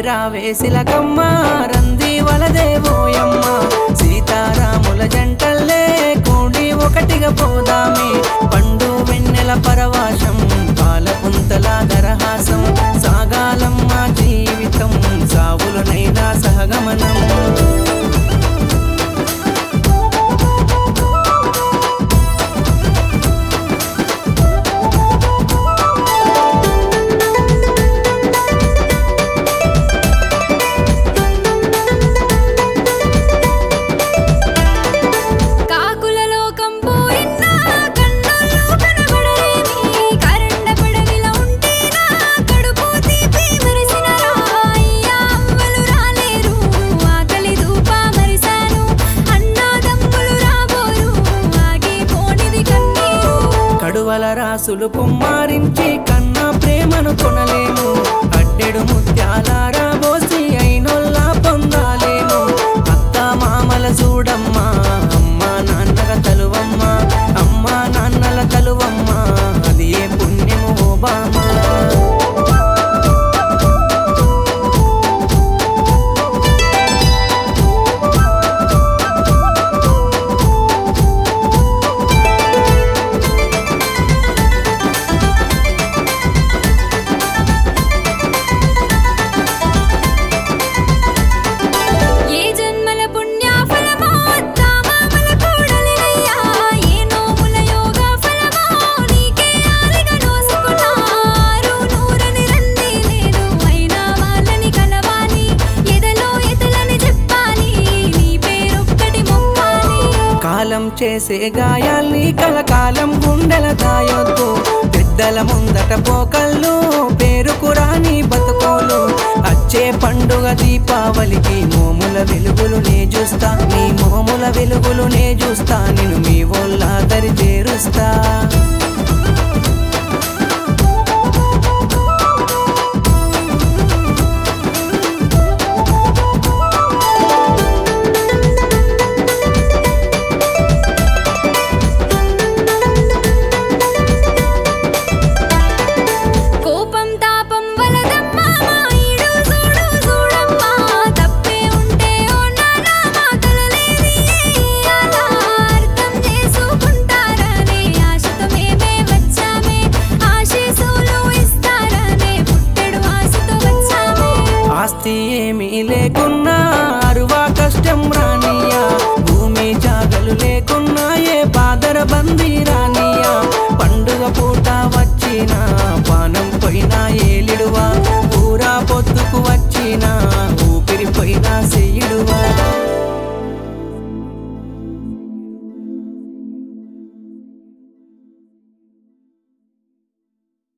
రావేసిలకమ్మ రంది వలదేవోయమ్మ సీతారాముల జంటల్లే కూడి ఒకటిగా పోదామే పండు వెన్నెల పరవాశం పాలపుంతల దరహాసం సాగాలమ్మ జీవితం సావులనైనా సహగమనం కాకుల లోకం పోయినా కన్నుల్లో కనబడలేమి కరెండ పడవిలా ఉంటేనా కడుపు తీపి మరిసినరా అయ్యా అమ్మలు రాలేరు ఆకలి ధూప మరిశాను అన్నాదమ్ములు రాబోరు ఆగిపోనిది కన్నీరు కడువల రాసులు కుమ్మారించి కన్నా ప్రేమను కొనలేము అడ్డెడు ముత్యాలారా బోసి అయినొల్లా పొందాలేము అత్త మామల చూడమ్మా అమ్మ నాన్నల తలువమ్మ అమ్మ నాన్నల తలువమ్మ అది ఏ పుణ్యము ఓ బామా ఏ జన్మల పుణ్య ఫలమో తామామల కూడలినయ్యా ఏ నోముల యోగ ఫలమో నీకే ఆలిగా నోసుకున్నారు నూరని రంది లేదు అయినా వాళ్ళని కలవాలి ఎదలో ఎదలని చెప్పాలి నీ పేరొక్కటి మొక్కాలి కాలం చేసే గాయాల్ని కలకాలం గుండెల దాయొద్దు పెద్దల ముందట పోకళ్ళు పేరుకు రాని బతుకోలు అచ్చే పండుగ దీపావళికి మోముల వెలుగులు నే చూస్తా నీ మోముల వెలుగులు నే చూస్తా నేను మీ ఒళ్ళ దరి చేరుస్తా కోపం తాపం వలదమ్మా ఈడు చూడు చూడమ్మా తప్పే ఉంటే ఓ నాన్న మాటలలేని అలా అర్థం చేసుకుంటారనే ఆశతో మేమే వచ్చామే ఆశీసులు ఇస్తారనే పుట్టెడు ఆశతో వచ్చామే ఆస్తి ఏమీ లేకున్నా అరువా కష్టం రానియా భూమి జాగలు లేకున్నా ఏ బాదర బందీ రానియా పండుగ పూట వచ్చిన పానం పోయినా ఏలిడువా పూరా పొద్దుకు వచ్చిన